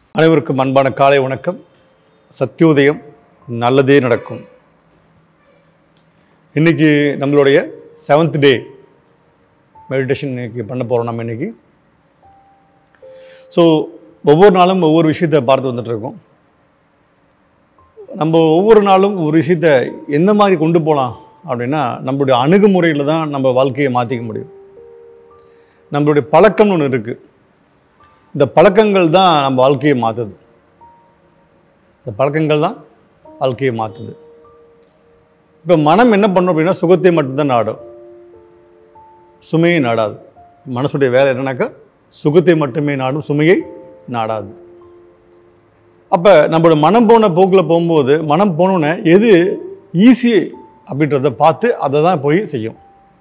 அனைவருக்கும் அன்பான காலை வணக்கம் சத்தியோதயம் நல்லதே நடக்கும் இன்னைக்கு நம்மளுடைய செவன்த் டே மெடிடேஷன் இன்னைக்கு பண்ண போகிறோம் நம்ம இன்னைக்கு ஸோ ஒவ்வொரு நாளும் ஒவ்வொரு விஷயத்தை பார்த்து வந்துட்டு இருக்கோம் நம்ம ஒவ்வொரு நாளும் ஒரு விஷயத்தை எந்த மாதிரி கொண்டு போகலாம் அப்படின்னா நம்மளுடைய அணுகுமுறையில் தான் நம்ம வாழ்க்கையை மாற்றிக்க முடியும் நம்மளுடைய பழக்கம்னு ஒன்று இருக்குது இந்த பழக்கங்கள் தான் நம்ம வாழ்க்கையை மாற்றுது இந்த பழக்கங்கள் தான் வாழ்க்கையை மாற்றுது இப்போ மனம் என்ன பண்ணும் அப்படின்னா சுகத்தை மட்டும்தான் நாடும் சுமையை நாடாது மனசுடைய வேலை என்னன்னாக்கா சுகத்தை மட்டுமே நாடும் சுமையை நாடாது அப்போ நம்மளோட மனம் போன போக்கில் போகும்போது மனம் போனோன்னே எது ஈஸி அப்படின்றத பார்த்து அதை தான் போய் செய்யும்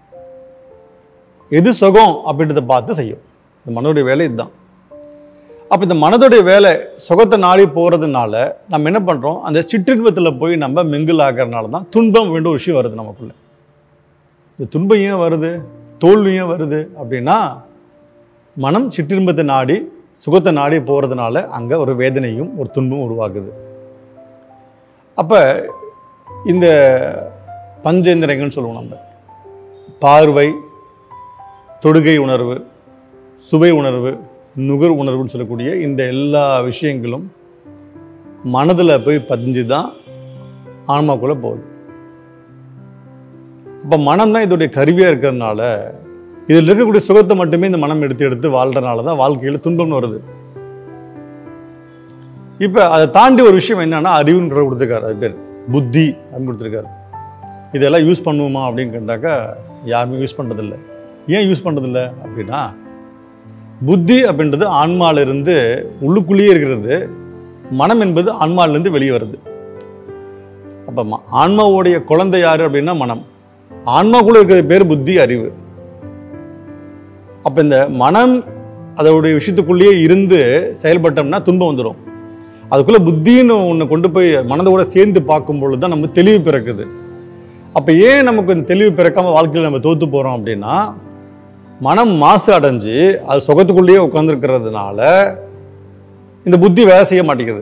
எது சுகம் அப்படின்றத பார்த்து செய்யும் இந்த மனோடைய வேலை இதுதான் அப்போ இந்த மனதுடைய வேலை சுகத்தை நாடி போகிறதுனால நம்ம என்ன பண்ணுறோம் அந்த சிற்றின்பத்தில் போய் நம்ம மிங்கிள் ஆகிறதுனால தான் துன்பம் வேண்டிய ஒரு விஷயம் வருது நமக்குள்ள இந்த துன்பம் ஏன் வருது தோல்வி ஏன் வருது அப்படின்னா மனம் சிற்றின்பத்தை நாடி சுகத்தை நாடி போகிறதுனால அங்கே ஒரு வேதனையும் ஒரு துன்பமும் உருவாகுது அப்போ இந்த பஞ்சேந்திரங்கள்னு சொல்லுவோம் நம்ம பார்வை தொடுகை உணர்வு சுவை உணர்வு நுகர் உணர்வுன்னு சொல்லக்கூடிய இந்த எல்லா விஷயங்களும் மனதில் போய் பதிஞ்சு தான் ஆன்மாக்குள்ளே போகுது அப்போ மனம் தான் இதோடைய கருவியாக இருக்கிறதுனால இதில் இருக்கக்கூடிய சுகத்தை மட்டுமே இந்த மனம் எடுத்து எடுத்து வாழ்கிறனால தான் வாழ்க்கையில் துன்பம்னு வருது இப்போ அதை தாண்டி ஒரு விஷயம் என்னன்னா அறிவுன்ற கொடுத்துருக்காரு அது பேர் புத்தி அப்படின்னு கொடுத்துருக்காரு இதெல்லாம் யூஸ் பண்ணுவோமா அப்படின்னு கேட்டாக்கா யாருமே யூஸ் பண்ணுறதில்ல ஏன் யூஸ் பண்ணுறதில்ல அப்படின்னா புத்தி அப்படின்றது ஆன்மாவிலிருந்து உள்ளுக்குள்ளேயே இருக்கிறது மனம் என்பது ஆன்மாவிலேருந்து வெளியே வருது அப்போ ம- ஆன்மாவுடைய குழந்தை யார் அப்படின்னா மனம் ஆன்மாக்குள்ளே இருக்கிறது பேர் புத்தி அறிவு அப்போ இந்த மனம் அதோடைய விஷயத்துக்குள்ளேயே இருந்து செயல்பட்டோம்னா துன்பம் வந்துடும் அதுக்குள்ளே புத்தின்னு ஒன்று கொண்டு போய் மனதோட சேர்ந்து பார்க்கும் பொழுது தான் நம்ம தெளிவு பிறக்குது அப்போ ஏன் நமக்கு இந்த தெளிவு பிறக்காம வாழ்க்கையில் நம்ம தோத்து போகிறோம் அப்படின்னா மனம் மாசு அடைஞ்சு அது சுகத்துக்குள்ளேயே உட்காந்துருக்கிறதுனால இந்த புத்தி வேலை செய்ய மாட்டேங்குது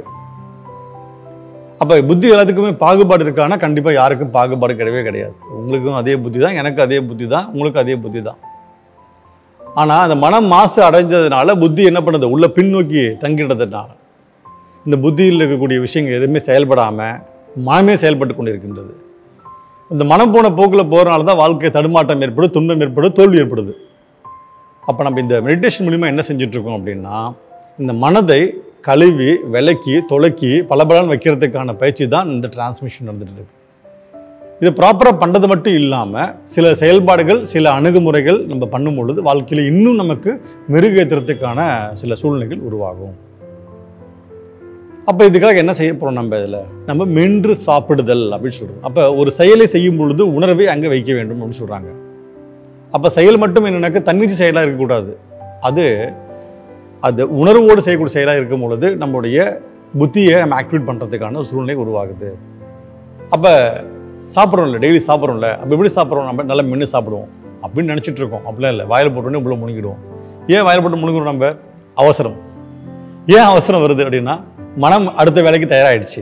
அப்போ புத்தி எல்லாத்துக்குமே பாகுபாடு இருக்கான்னா கண்டிப்பாக யாருக்கும் பாகுபாடு கிடையவே கிடையாது உங்களுக்கும் அதே புத்தி தான் எனக்கு அதே புத்தி தான் உங்களுக்கு அதே புத்தி தான் ஆனால் அந்த மனம் மாசு அடைஞ்சதுனால புத்தி என்ன பண்ணுது உள்ள பின்னோக்கி தங்கிடுறதுனால இந்த புத்தியில் இருக்கக்கூடிய விஷயங்கள் எதுவுமே செயல்படாமல் மனமே செயல்பட்டு கொண்டு இருக்கின்றது இந்த மனம் போன போக்கில் போகிறனால தான் வாழ்க்கை தடுமாட்டம் ஏற்படும் துன்பம் ஏற்படும் தோல்வி ஏற்படுது அப்போ நம்ம இந்த மெடிடேஷன் மூலிமா என்ன செஞ்சுட்டு இருக்கோம் அப்படின்னா இந்த மனதை கழுவி விலக்கி தொலைக்கி பலபலன் வைக்கிறதுக்கான பயிற்சி தான் இந்த டிரான்ஸ்மிஷன் நடந்துட்டு இருக்கு இது ப்ராப்பராக பண்ணுறது மட்டும் இல்லாமல் சில செயல்பாடுகள் சில அணுகுமுறைகள் நம்ம பண்ணும் பொழுது வாழ்க்கையில் இன்னும் நமக்கு மெருகேற்றுறதுக்கான சில சூழ்நிலைகள் உருவாகும் அப்போ இதுக்காக என்ன செய்ய போகிறோம் நம்ம இதில் நம்ம மென்று சாப்பிடுதல் அப்படின்னு சொல்கிறோம் அப்போ ஒரு செயலை செய்யும் பொழுது உணர்வை அங்கே வைக்க வேண்டும் அப்படின்னு சொல்கிறாங்க அப்போ செயல் மட்டும் என்னன்னாக்க தன்னிச்சு செயலாக இருக்கக்கூடாது அது அது உணர்வோடு செய்யக்கூடிய செயலாக இருக்கும் பொழுது நம்மளுடைய புத்தியை நம்ம ஆக்டிவேட் பண்ணுறதுக்கான ஒரு சூழ்நிலை உருவாகுது அப்போ சாப்பிட்றோம்ல டெய்லி சாப்பிட்றோம்ல அப்போ எப்படி சாப்பிட்றோம் நம்ம நல்லா மென்று சாப்பிடுவோம் அப்படின்னு நினச்சிட்டு இருக்கோம் அப்படிலாம் இல்லை வாயில் போட்டோன்னே உள்ள முழுங்கிடுவோம் ஏன் வாயில் போட்டு முழுங்குறோம் நம்ம அவசரம் ஏன் அவசரம் வருது அப்படின்னா மனம் அடுத்த வேலைக்கு தயாராகிடுச்சு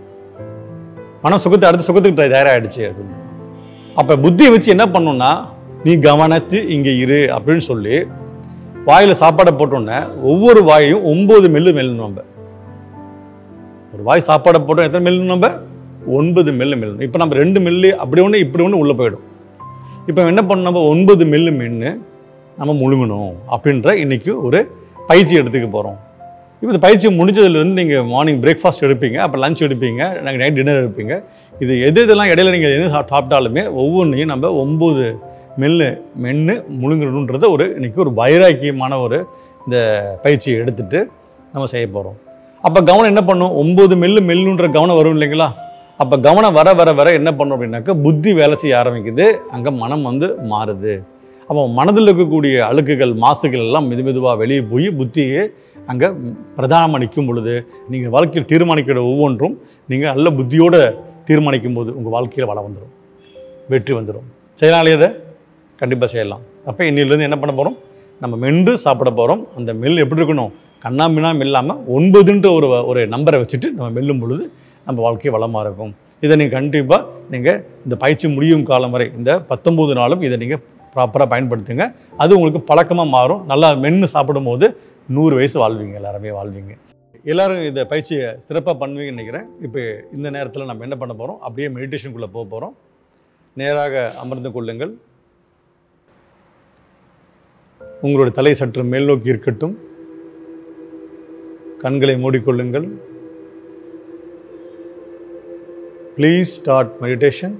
மனம் சுகத்தை அடுத்த சுகத்துக்கு தயா- தயாராகிடுச்சு அப்படின்னு அப்போ புத்தியை வச்சு என்ன பண்ணணும்னா நீ கவனத்து இங்கே இரு அப்படின்னு சொல்லி வாயில் சாப்பாடை போட்டோன்னே ஒவ்வொரு வாயையும் ஒம்பது மெல்லு மெல்லணும் நம்ம ஒரு வாய் சாப்பாடை போட்டோம் எத்தனை மெல்லணும் நம்ம ஒன்பது மெல்லு மெல்லணும் இப்போ நம்ம ரெண்டு மெல்லு அப்படி ஒன்று இப்படி ஒன்று உள்ளே போயிடும் இப்போ என்ன பண்ணணும் நம்ம ஒன்பது மெல்லு மென்று நம்ம முழுங்கணும் அப்படின்ற இன்னைக்கு ஒரு பயிற்சி எடுத்துக்க போகிறோம் இப்போ இந்த பயிற்சி முடிஞ்சதுலேருந்து நீங்கள் மார்னிங் பிரேக்ஃபாஸ்ட் எடுப்பீங்க அப்போ லஞ்ச் எடுப்பீங்க நாங்கள் நைட் டின்னர் எடுப்பீங்க இது எது இதெல்லாம் இடையில நீங்கள் எது சாப்~ சாப்பிட்டாலுமே ஒவ்வொன்றையும் நம்ம ஒம்பது மெல்லு மென்று முழுங்கணுன்றத ஒரு இன்னைக்கு ஒரு வைராக்கியமான ஒரு இந்த பயிற்சியை எடுத்துட்டு நம்ம செய்ய போகிறோம் அப்போ கவனம் என்ன பண்ணும் ஒம்பது மெல்லு மெல்லுன்ற கவனம் வரும் இல்லைங்களா அப்போ கவனம் வர வர வர என்ன பண்ணும் அப்படின்னாக்கா புத்தி வேலை செய்ய ஆரம்பிக்குது அங்கே மனம் வந்து மாறுது அப்போ மனதில் இருக்கக்கூடிய அழுக்குகள் மாசுகள் எல்லாம் மெது மெதுவாக வெளியே போய் புத்தியை அங்கே பிரதானமாக நிற்கும் பொழுது நீங்கள் வாழ்க்கையில் தீர்மானிக்கிற ஒவ்வொன்றும் நீங்கள் நல்ல புத்தியோட தீர்மானிக்கும் போது உங்கள் வாழ்க்கையில் வளம் வந்துடும் வெற்றி வந்துடும் செய்யலாம் இல்லையா இதை கண்டிப்பாக செய்யலாம் அப்போ இன்னிலிருந்து என்ன பண்ண போகிறோம் நம்ம மென்று சாப்பிட போகிறோம் அந்த மெல் எப்படி இருக்கணும் கண்ணாமினாம் இல்லாமல் ஒன்பதுன்ற ஒரு ஒரு நம்பரை வச்சுட்டு நம்ம வெல்லும் பொழுது நம்ம வாழ்க்கை வளமாக இருக்கும் இதை நீங்கள் கண்டிப்பாக நீங்கள் இந்த பயிற்சி முடியும் காலம் வரை இந்த பத்தொம்போது நாளும் இதை நீங்கள் ப்ராப்பராக பயன்படுத்துங்க அது உங்களுக்கு பழக்கமாக மாறும் நல்லா மென்று சாப்பிடும்போது நூறு வயசு வாழ்வீங்க எல்லாருமே வாழ்வீங்க எல்லாரும் இந்த பயிற்சியை சிறப்பாக பண்ணுவீங்கன்னு நினைக்கிறேன் இப்போ இந்த நேரத்தில் நம்ம என்ன பண்ண போகிறோம் அப்படியே மெடிடேஷனுக்குள்ளே போக போகிறோம் நேராக அமர்ந்து கொள்ளுங்கள் உங்களுடைய தலை சற்று மேல் நோக்கி இருக்கட்டும் கண்களை மூடிக்கொள்ளுங்கள் ப்ளீஸ் ஸ்டார்ட் மெடிடேஷன்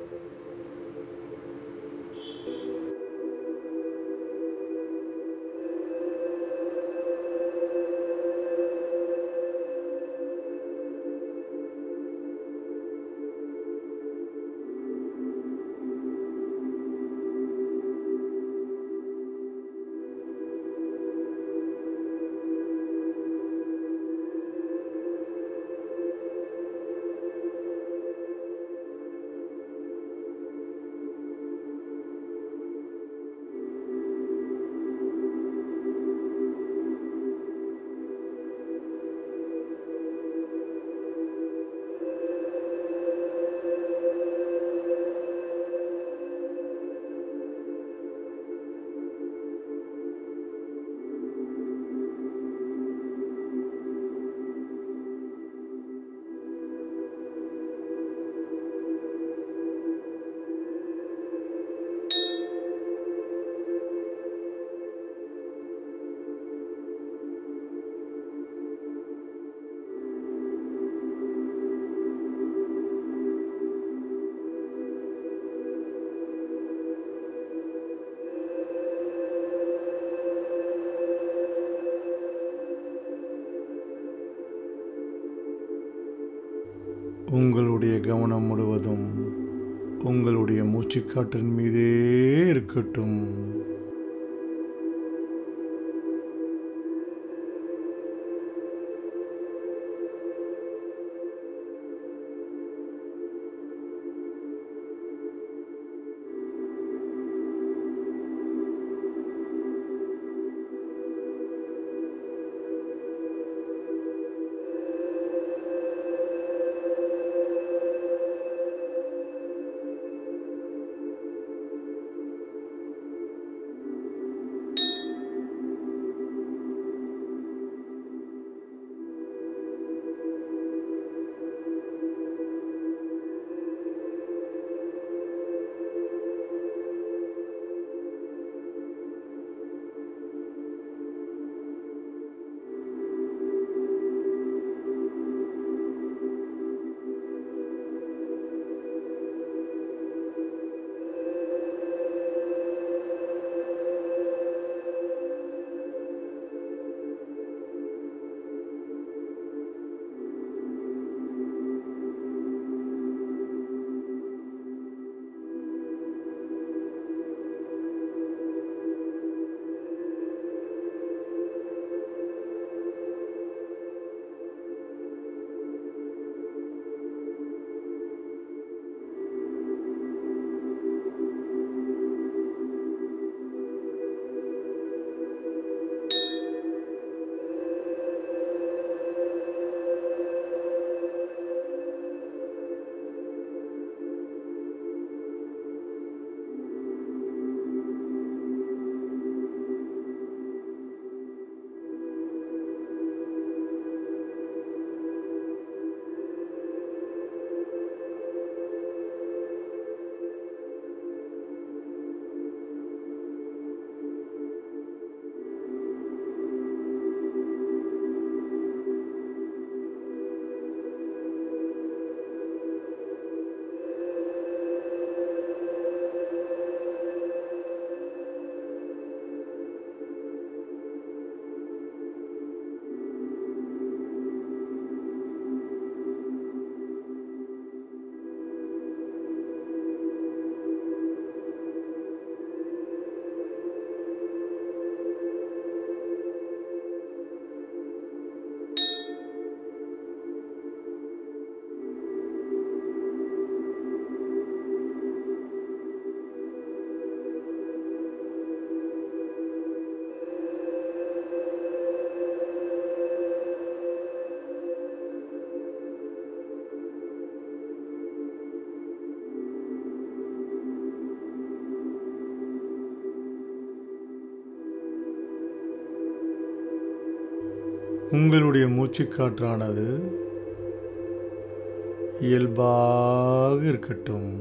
உங்களுடைய கவனம் முழுவதும் உங்களுடைய மூச்சுக்காற்றின் மீதே இருக்கட்டும் உங்களுடைய மூச்சுக்காற்றானது இயல்பாக இருக்கட்டும்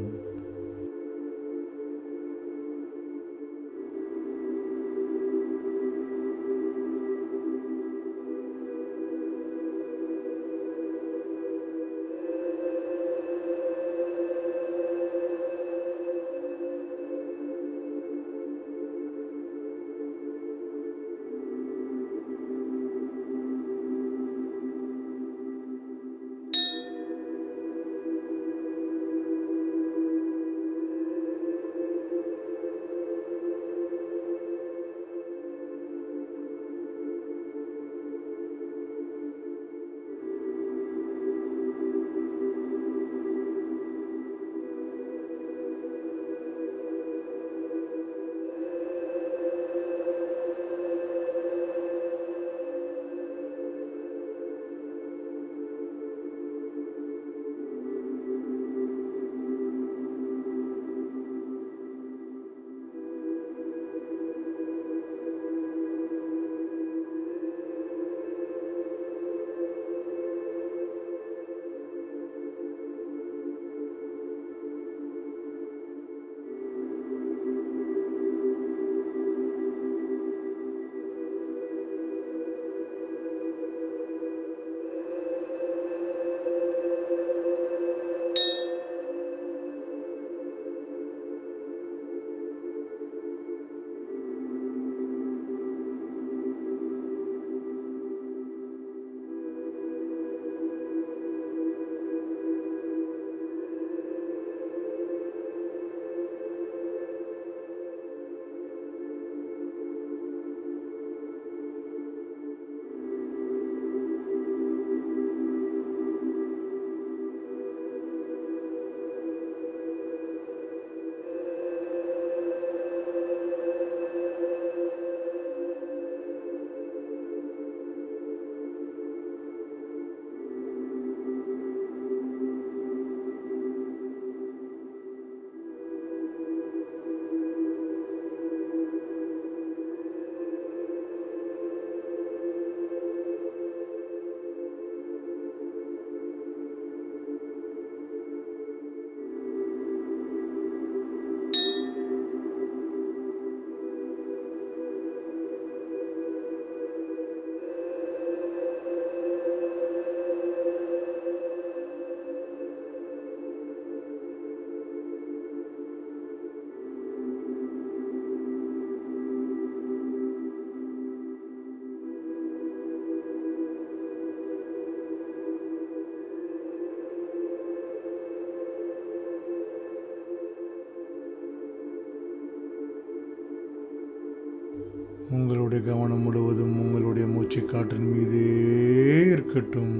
உங்களுடைய கவனம் முழுவதும் உங்களுடைய மூச்சுக்காற்றின் மீதே இருக்கட்டும்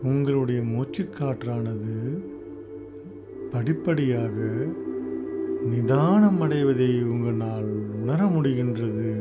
உங்களுடைய மூச்சுக்காற்றானது படிப்படியாக நிதானம் அடைவதை உங்களால் உணர முடிகின்றது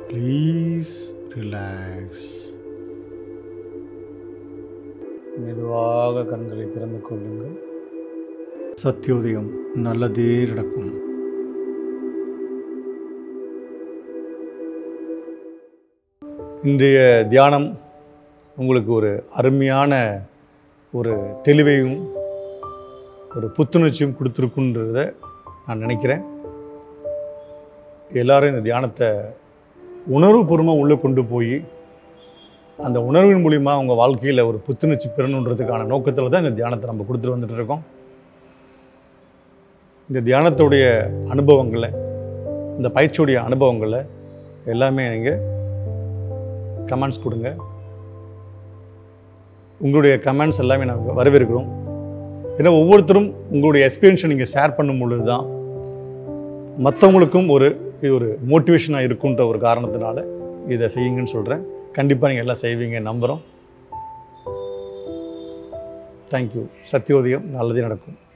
ப்ளீஸ் ரிலாக்ஸ் மெதுவாக கண்களை திறந்து கொள்ளுங்கள் சத்தியோதயம் நல்லதே நடக்கும் இன்றைய தியானம் உங்களுக்கு ஒரு அருமையான ஒரு தெளிவையும் ஒரு புத்துணர்ச்சியும் கொடுத்துருக்குன்றத நான் நினைக்கிறேன் எல்லாரும் இந்த தியானத்தை உணர்வுபூர்வமாக உள்ளே கொண்டு போய் அந்த உணர்வின் மூலிமா அவங்க வாழ்க்கையில் ஒரு புத்துணர்ச்சி பெறணுன்றதுக்கான நோக்கத்தில் தான் இந்த தியானத்தை நம்ம கொடுத்துட்டு வந்துட்டு இருக்கோம் இந்த தியானத்துடைய அனுபவங்களை இந்த பயிற்சியுடைய அனுபவங்களை எல்லாமே நீங்கள் கமெண்ட்ஸ் கொடுங்க உங்களுடைய கமெண்ட்ஸ் எல்லாமே நாங்கள் வரவேற்கிறோம் ஏன்னா ஒவ்வொருத்தரும் உங்களுடைய எக்ஸ்பீரியன்ஸை நீங்கள் ஷேர் பண்ணும் பொழுது தான் மற்றவங்களுக்கும் ஒரு இது ஒரு மோட்டிவேஷனாக இருக்குன்ற ஒரு காரணத்தினால இதை செய்யுங்கன்னு சொல்கிறேன் கண்டிப்பாக நீங்கள் எல்லாம் செய்வீங்க நம்புகிறோம் தேங்க்யூ சத்தியோதயம் நல்லதே நடக்கும்